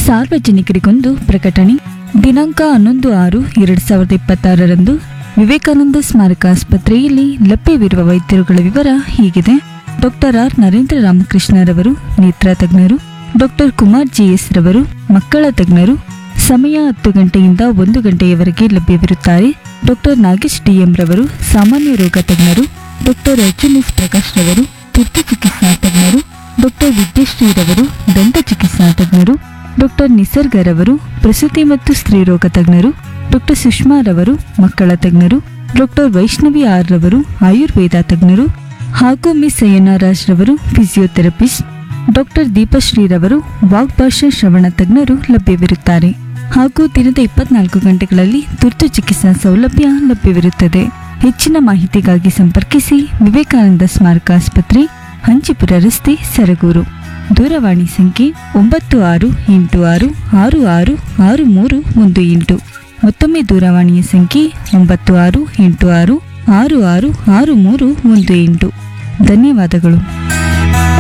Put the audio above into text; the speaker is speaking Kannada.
ಸಾರ್ವಜನಿಕರಿಗೊಂದು ಪ್ರಕಟಣೆ ದಿನಾಂಕ ಹನ್ನೊಂದು ಆರು ಎರಡು ಸಾವಿರದ ಇಪ್ಪತ್ತಾರರಂದು ವಿವೇಕಾನಂದ ಸ್ಮಾರಕ ಆಸ್ಪತ್ರೆಯಲ್ಲಿ ಲಭ್ಯವಿರುವ ವೈದ್ಯರುಗಳ ವಿವರ ಹೀಗಿದೆ ಡಾಕ್ಟರ್ ಆರ್ ನರೇಂದ್ರ ರಾಮಕೃಷ್ಣರವರು ನೇತ್ರ ತಜ್ಞರು ಡಾಕ್ಟರ್ ಕುಮಾರ್ ಜಿಎಸ್ ರವರು ಮಕ್ಕಳ ತಜ್ಞರು ಸಮಯ ಹತ್ತು ಗಂಟೆಯಿಂದ ಒಂದು ಗಂಟೆಯವರೆಗೆ ಲಭ್ಯವಿರುತ್ತಾರೆ ಡಾಕ್ಟರ್ ನಾಗೇಶ್ ಡಿಎಂ ರವರು ಸಾಮಾನ್ಯ ರೋಗ ತಜ್ಞರು ಡಾಕ್ಟರ್ ಅರ್ಜುನ್ ಎಸ್ ಪ್ರಕಾಶ್ ರವರು ತುರ್ತು ಚಿಕಿತ್ಸಾ ತಜ್ಞರು ಡಾಕ್ಟರ್ ವಿದ್ಯಶ್ರೀ ರವರು ದಂತ ಚಿಕಿತ್ಸಾ ತಜ್ಞರು ಡಾಕ್ಟರ್ ನಿಸರ್ಗ ರವರು ಪ್ರಸೂತಿ ಮತ್ತು ಸ್ತ್ರೀರೋಗ ತಜ್ಞರು ಡಾಕ್ಟರ್ ಸುಷ್ಮಾ ರವರು ಮಕ್ಕಳ ತಜ್ಞರು ಡಾಕ್ಟರ್ ವೈಷ್ಣವಿ ಆರ್ ರವರು ಆಯುರ್ವೇದ ತಜ್ಞರು ಹಾಗೂ ಮಿಸ್ ಅಯ್ಯನಾರಾಜ್ ರವರು ಫಿಸಿಯೋಥೆರಪಿಸ್ಟ್ ಡಾಕ್ಟರ್ ದೀಪಶ್ರೀ ರವರು ವಾಗ್ಭಾಷಾ ಶ್ರವಣ ತಜ್ಞರು ಲಭ್ಯವಿರುತ್ತಾರೆ ಹಾಗೂ ದಿನದ ಇಪ್ಪತ್ನಾಲ್ಕು ಗಂಟೆಗಳಲ್ಲಿ ತುರ್ತು ಚಿಕಿತ್ಸಾ ಸೌಲಭ್ಯ ಲಭ್ಯವಿರುತ್ತದೆ ಹೆಚ್ಚಿನ ಮಾಹಿತಿಗಾಗಿ ಸಂಪರ್ಕಿಸಿ ವಿವೇಕಾನಂದ ಸ್ಮಾರಕ ಆಸ್ಪತ್ರೆ ಹಂಚಿಪುರ ರಸ್ತೆ ಸರಗೂರು ದೂರವಾಣಿ ಸಂಖ್ಯೆ ಒಂಬತ್ತು ಆರು ಎಂಟು ಆರು ಆರು ಆರು ಆರು ಮೂರು ಒಂದು ಎಂಟು ಮತ್ತೊಮ್ಮೆ ದೂರವಾಣಿಯ ಸಂಖ್ಯೆ ಒಂಬತ್ತು ಆರು ಎಂಟು ಆರು ಆರು ಆರು ಆರು ಮೂರು ಒಂದು ಎಂಟು ಧನ್ಯವಾದಗಳು